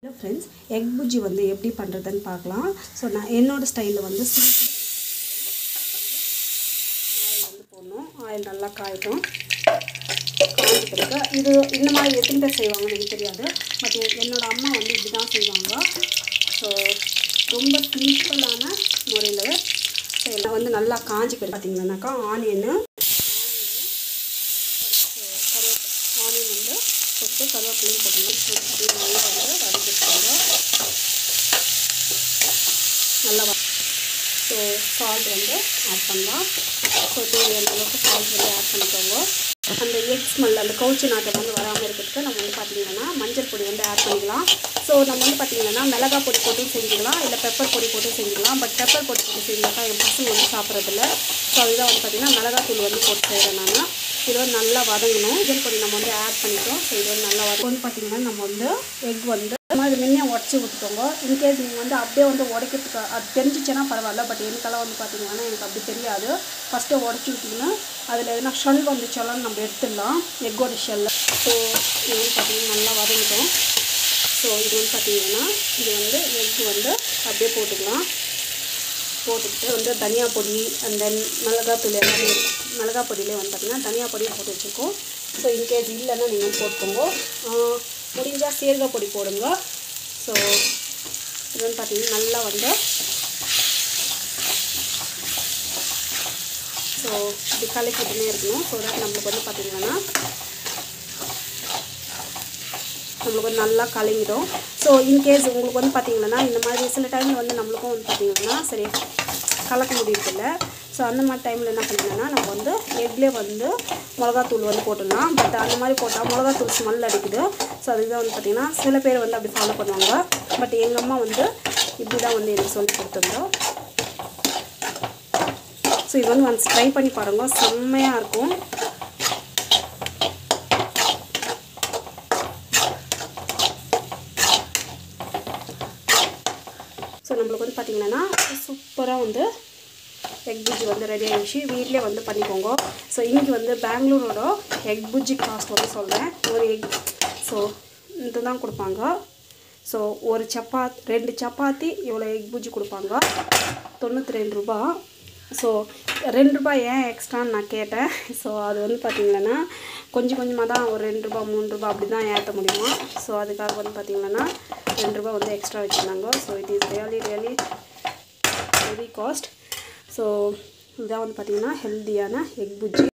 friends egg Bujji வந்து எப்படி பண்ணுறதுன்னு பார்க்கலாம் ஸோ நான் என்னோடய ஸ்டைலில் வந்து சிம்பிள் ஆயில் வந்து போடணும் ஆயில் நல்லா காயட்டும் காய்ஞ்ச பிறகு இது இந்த மாதிரி எத்தனை பேர் செய்வாங்கன்னு எனக்கு தெரியாது பட் என்னோடய அம்மா வந்து இப்படி தான் செய்வாங்க ஸோ ரொம்ப சிம்பிளான முறையில் ஸோ எல்லாம் வந்து நல்லா காஞ்சி போய் பார்த்தீங்கன்னாக்கா ஆனியனு ஆனியன் வந்து போட்டு கருவேப்பிலையும் போட்டணும் அப்படியே நல்லா வந்து வதக்கிட்டுக்கோங்க நல்லா வ ஸோ சால்ட் வந்து ஆட் பண்ணலாம் ஸோ தேவையான அளவுக்கு சால்ட் வந்து ஆட் பண்ணிக்கோங்க அந்த எக் ஸ்மெல் அந்த கவுச்சி நாட்டம் வந்து வராமல் இருக்கிறதுக்கு நம்ம வந்து பார்த்திங்கன்னா மஞ்சள் பொடி வந்து ஆட் பண்ணிக்கலாம் ஸோ நம்ம வந்து பார்த்திங்கன்னா மிளகா பொடி போட்டும் செஞ்சுக்கலாம் இல்லை பெப்பர் பொடி போட்டும் செஞ்சுக்கலாம் பட் பெப்பர் பொடி போட்டு செஞ்சாக்கா என் பசங்க வந்து சாப்பிட்றதில்ல ஸோ அதுதான் வந்து பார்த்திங்கன்னா மிளகாத்தூள் வந்து போட்டு செய்கிறேன் நான் இது வந்து நல்லா வதங்கணும் மஞ்சள் பொடி நம்ம வந்து ஆட் பண்ணிட்டோம் ஸோ இது வந்து நல்லா வதங்க வந்து பார்த்திங்கன்னா நம்ம வந்து எக் வந்து இந்த மாதிரி முன்னே உடச்சி ஊற்றிக்கோங்க இன்கேஸ் நீங்கள் வந்து அப்படியே வந்து உடைக்கிறதுக்கு அது தெரிஞ்சிச்சுன்னா பரவாயில்ல பட் எனக்கெல்லாம் வந்து பார்த்திங்கன்னா எனக்கு அப்படி தெரியாது ஃபஸ்ட்டு உடச்சி விட்டிங்கன்னா அதில் எதுனா ஷெல் வந்துச்சாலும் நம்ம எடுத்துடலாம் எக்கோட ஷெல்லை ஸோ இது வந்து பார்த்திங்கன்னா நல்லா வதங்கிட்டோம் ஸோ இது வந்து பார்த்திங்கன்னா இது வந்து எக் வந்து அப்படியே போட்டுக்கலாம் போட்டுக்கிட்டு வந்து தனியா பொடி அண்ட் தென் மிளகாத்தூள் எல்லாமே மிளகா பொடியிலே வந்து பார்த்திங்கன்னா தனியா பொடியும் போட்டு வச்சுருக்கோம் ஸோ இன்கேஸ் இல்லைன்னா நீங்கள் போட்டுக்கோங்க முடிஞ்சால் சீரக பொடி போடுங்க ஸோ இது வந்து பார்த்திங்கன்னா நல்லா வந்து ஸோ இப்படி கலக்கிட்டுனே இருக்கணும் ஸோ தட் நம்மளுக்கு வந்து பார்த்திங்கன்னா நம்மளுக்கு வந்து நல்லா கலங்கிடும் ஸோ இன்கேஸ் உங்களுக்கு வந்து பார்த்திங்கன்னா இந்த மாதிரி சில டைமில் வந்து நம்மளுக்கும் வந்து பார்த்திங்கன்னா சரி கலக்க முடியறதில்ல ஸோ அந்த மாதிரி டைமில் என்ன பண்ணிங்கன்னா நம்ம வந்து எக்லேயே வந்து மிளகாத்தூள் வந்து போட்டுடலாம் பட் அந்த மாதிரி போட்டால் மிளகாத்தூள் ஸ்மெல் அடிக்குது ஸோ அதுதான் வந்து பார்த்திங்கன்னா சில பேர் வந்து அப்படி ஃபாலோ பண்ணுவாங்க பட் எங்கள் அம்மா வந்து இப்படி தான் வந்து எனக்கு சொல்லி கொடுத்துருந்தோம் ஸோ இது வந்து ஒன்ஸ் ட்ரை பண்ணி பாருங்க செம்மையாக இருக்கும் ஸோ நம்மளுக்கு வந்து பார்த்திங்கன்னா சூப்பராக வந்து எக் புஜ்ஜி வந்து ரெடி ஆகிடுச்சு வீட்டிலே வந்து பண்ணிக்கோங்க ஸோ இன்றைக்கி வந்து பெங்களூரோட எக் புஜ்ஜி காஸ்ட் வந்து சொல்கிறேன் ஒரு எக் ஸோ இது தான் கொடுப்பாங்க ஸோ ஒரு சப்பாத் ரெண்டு சப்பாத்தி இவ்வளோ எக் புஜ்ஜி கொடுப்பாங்க தொண்ணூற்றி ரெண்டு ரூபா ஸோ ரெண்டு ரூபாய் ஏன் எக்ஸ்ட்ரான்னு நான் கேட்டேன் ஸோ அது வந்து பார்த்திங்கன்னா கொஞ்சம் கொஞ்சமாக தான் ஒரு ரெண்டு ரூபா மூணு ரூபா அப்படி தான் ஏற்ற முடியுமா ஸோ அதுக்காக வந்து பார்த்திங்கன்னா ரெண்டு ரூபா வந்து எக்ஸ்ட்ரா வச்சுருந்தாங்க so it is really really very cost so இதான் வந்து பார்த்திங்கன்னா ஹெல்த்தியான எக் புஜ்ஜி